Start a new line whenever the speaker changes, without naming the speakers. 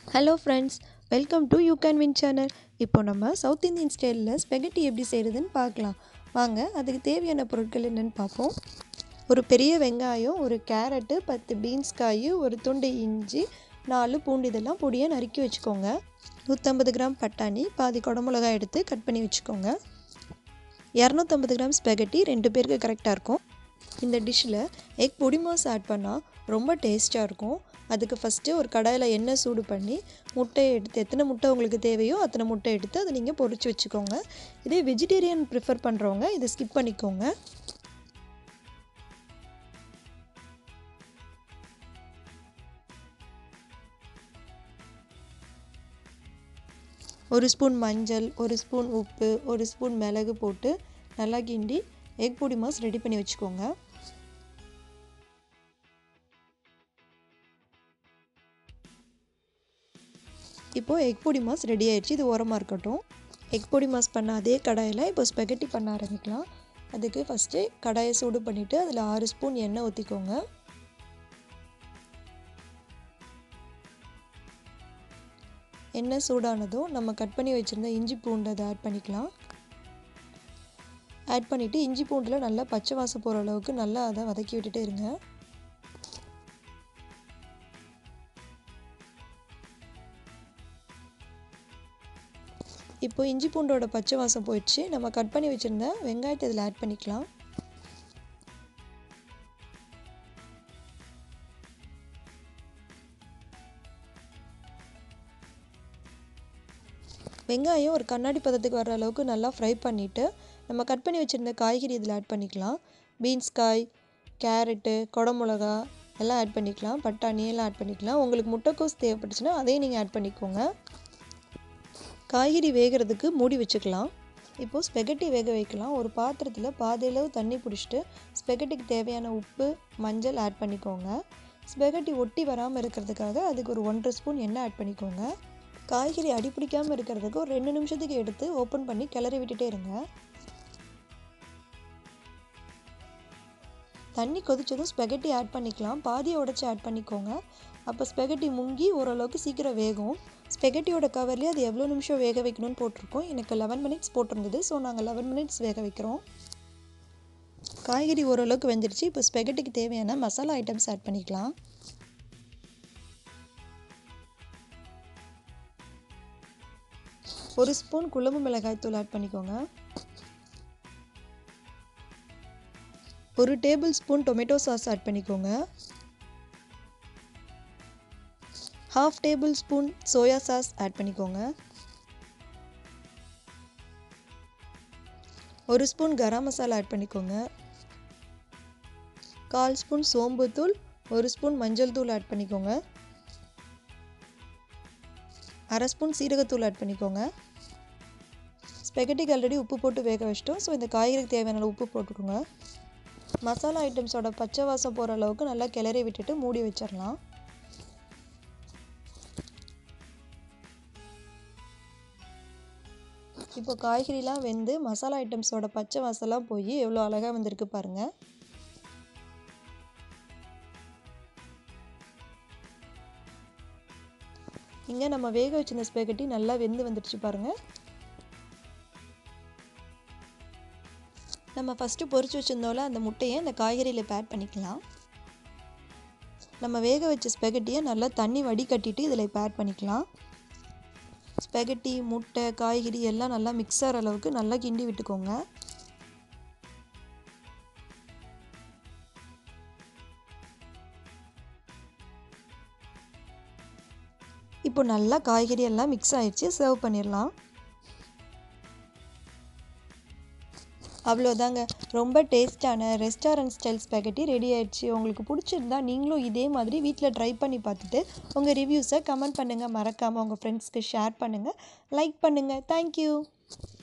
hello friends welcome to you can win channel இப்போ நம்ம south Indian ஸ்டைலில் spaghetti எப்படி செய்கிறதுன்னு பார்க்கலாம் வாங்க அதுக்கு தேவையான பொருட்கள் என்னென்னு பார்ப்போம் ஒரு பெரிய வெங்காயம் ஒரு கேரட்டு பத்து பீன்ஸ் காய் ஒரு துண்டு இஞ்சி நாலு பூண்டு இதெல்லாம் பொடியாக நறுக்கி வச்சுக்கோங்க நூற்றம்பது கிராம் பட்டாணி பாதி குடமிளகாய் எடுத்து கட் பண்ணி வச்சுக்கோங்க இரநூத்தம்பது கிராம் ஸ்பெகட்டி ரெண்டு பேருக்கு கரெக்டாக இருக்கும் இந்த டிஷ்ஷில் எக் பொடி மாஸ் ஆட் பண்ணால் ரொம்ப டேஸ்ட்டாக இருக்கும் அதுக்கு ஃபஸ்ட்டு ஒரு கடாயில் எண்ணெய் சூடு பண்ணி முட்டையை எடுத்து எத்தனை முட்டை உங்களுக்கு தேவையோ அத்தனை முட்டை எடுத்து அதை நீங்கள் பொரிச்சு வச்சுக்கோங்க இதே வெஜிடேரியன் ப்ரிஃபர் பண்ணுறவங்க இதை ஸ்கிப் பண்ணிக்கோங்க ஒரு ஸ்பூன் மஞ்சள் ஒரு ஸ்பூன் உப்பு ஒரு ஸ்பூன் மிளகு போட்டு நல்லா கிண்டி எக் பொடி மாஸ் ரெடி பண்ணி வச்சுக்கோங்க இப்போது எக் பொடி மாஸ் ரெடி ஆயிடுச்சு இது ஓரமாக இருக்கட்டும் எக் பொடி மாஸ் பண்ண அதே கடாயில் இப்போ ஸ்பெகட்டி பண்ண ஆரம்பிக்கலாம் அதுக்கு ஃபஸ்ட்டு கடாயை சூடு பண்ணிவிட்டு அதில் ஆறு ஸ்பூன் எண்ணெய் ஊற்றிக்கோங்க எண்ணெய் சூடானதும் நம்ம கட் பண்ணி வச்சுருந்த இஞ்சி பூண்டு அதை ஆட் பண்ணிக்கலாம் ஆட் பண்ணிவிட்டு இஞ்சி பூண்டில் நல்லா பச்சை வாசம் போகிற அளவுக்கு நல்லா அதை வதக்கி விட்டுட்டே இருங்க இப்போ இஞ்சி பூண்டோட பச்சை வாசம் போயிடுச்சு நம்ம கட் பண்ணி வச்சுருந்த வெங்காயத்தை இதில் ஆட் பண்ணிக்கலாம் வெங்காயம் ஒரு கண்ணாடி பதத்துக்கு வர அளவுக்கு நல்லா ஃப்ரை பண்ணிவிட்டு நம்ம கட் பண்ணி வச்சுருந்த காய்கறி இதில் ஆட் பண்ணிக்கலாம் பீன்ஸ் காய் கேரட்டு குடமிளகா எல்லாம் ஆட் பண்ணிக்கலாம் பட்டாணி எல்லாம் ஆட் பண்ணிக்கலாம் உங்களுக்கு முட்டைக்கோஸ் தேவைப்பட்டுச்சுன்னா அதையும் நீங்கள் ஆட் பண்ணிக்கோங்க காய்கறி வேகிறதுக்கு மூடி வச்சுக்கலாம் இப்போது ஸ்பெகட்டி வேக வைக்கலாம் ஒரு பாத்திரத்தில் பாதியளவு தண்ணி பிடிச்சிட்டு ஸ்பெகட்டிக்கு தேவையான உப்பு மஞ்சள் ஆட் பண்ணிக்கோங்க ஸ்பெகட்டி ஒட்டி வராமல் இருக்கிறதுக்காக அதுக்கு ஒரு ஒன்றரை ஸ்பூன் எண்ணெய் ஆட் பண்ணிக்கோங்க காய்கறி அடிப்பிடிக்காமல் இருக்கிறதுக்கு ஒரு ரெண்டு நிமிஷத்துக்கு எடுத்து ஓப்பன் பண்ணி கிளறி விட்டுட்டே இருங்க தண்ணி கொதிச்சதும் ஸ்பெகட்டி ஆட் பண்ணிக்கலாம் பாதியை உடச்சி ஆட் பண்ணிக்கோங்க அப்போ ஸ்பெகட்டி முங்கி ஓரளவுக்கு சீக்கிரம் வேகும் ஸ்பெகட்டியோட கவர்லேயே அது எவ்வளோ நிமிஷம் வேக வைக்கணும்னு போட்டிருக்கோம் எனக்கு லெவன் மினிட்ஸ் போட்டிருந்தது ஸோ நாங்கள் லெவன் மினிட்ஸ் வேக வைக்கிறோம் காய்கறி ஓரளவுக்கு வெந்துடுச்சு இப்போ ஸ்பெகட்டிக்கு தேவையான மசாலா ஐட்டம்ஸ் ஆட் பண்ணிக்கலாம் ஒரு ஸ்பூன் குழம்பு மிளகாய் தூள் ஆட் பண்ணிக்கோங்க ஒரு tablespoon tomato sauce add பண்ணிக்கோங்க half tablespoon soya sauce add பண்ணிக்கோங்க ஒரு ஸ்பூன் கரம் மசாலா ஆட் பண்ணிக்கோங்க கால் ஸ்பூன் சோம்பு தூள் ஒரு ஸ்பூன் மஞ்சள் தூள் ஆட் பண்ணிக்கோங்க அரை ஸ்பூன் சீரகத்தூள் ஆட் பண்ணிக்கோங்க ஸ்பெகட்டிக்கு ஆல்ரெடி உப்பு போட்டு வேக வச்சிட்டோம் ஸோ இந்த காய்கறிக்கு தேவையான உப்பு போட்டுக்கோங்க மசாலா ஐட்டம்ஸோட பச்சை வாசம் போகிற அளவுக்கு நல்லா கிளறி விட்டுட்டு மூடி வச்சிடலாம் இப்போ காய்கறிலாம் வெந்து மசாலா ஐட்டம்ஸோட பச்சை வாசம்லாம் போய் எவ்வளோ அழகாக வந்திருக்கு பாருங்கள் இங்கே நம்ம வேக வச்சிருந்த ஸ்பெகட்டி நல்லா வெந்து வந்துடுச்சு பாருங்கள் நம்ம ஃபஸ்ட்டு பொரிச்சு வச்சுருந்தோம்ல அந்த முட்டையை அந்த காய்கறியில் இப்போ ஆட் பண்ணிக்கலாம் நம்ம வேக வச்ச ஸ்பெகட்டியை நல்லா தண்ணி வடிகட்டிட்டு இதில் இப்போ ஆட் பண்ணிக்கலாம் ஸ்பெகட்டி முட்டை காய்கறி எல்லாம் நல்லா மிக்ஸ் ஆகிற அளவுக்கு நல்லா கிண்டி விட்டுக்கோங்க இப்போ நல்லா காய்கறி எல்லாம் மிக்ஸ் ஆயிடுச்சு சர்வ் பண்ணிடலாம் அவ்வளோதாங்க ரொம்ப டேஸ்டான ரெஸ்டாரண்ட் ஸ்டைல் ஸ்பெகட்டி ரெடி ஆயிடுச்சு உங்களுக்கு பிடிச்சிருந்தா நீங்களும் இதே மாதிரி வீட்டில் ட்ரை பண்ணி பார்த்துட்டு உங்கள் ரிவ்யூஸை கமெண்ட் பண்ணுங்கள் மறக்காமல் உங்கள் ஃப்ரெண்ட்ஸ்க்கு ஷேர் பண்ணுங்கள் லைக் பண்ணுங்கள் தேங்க்யூ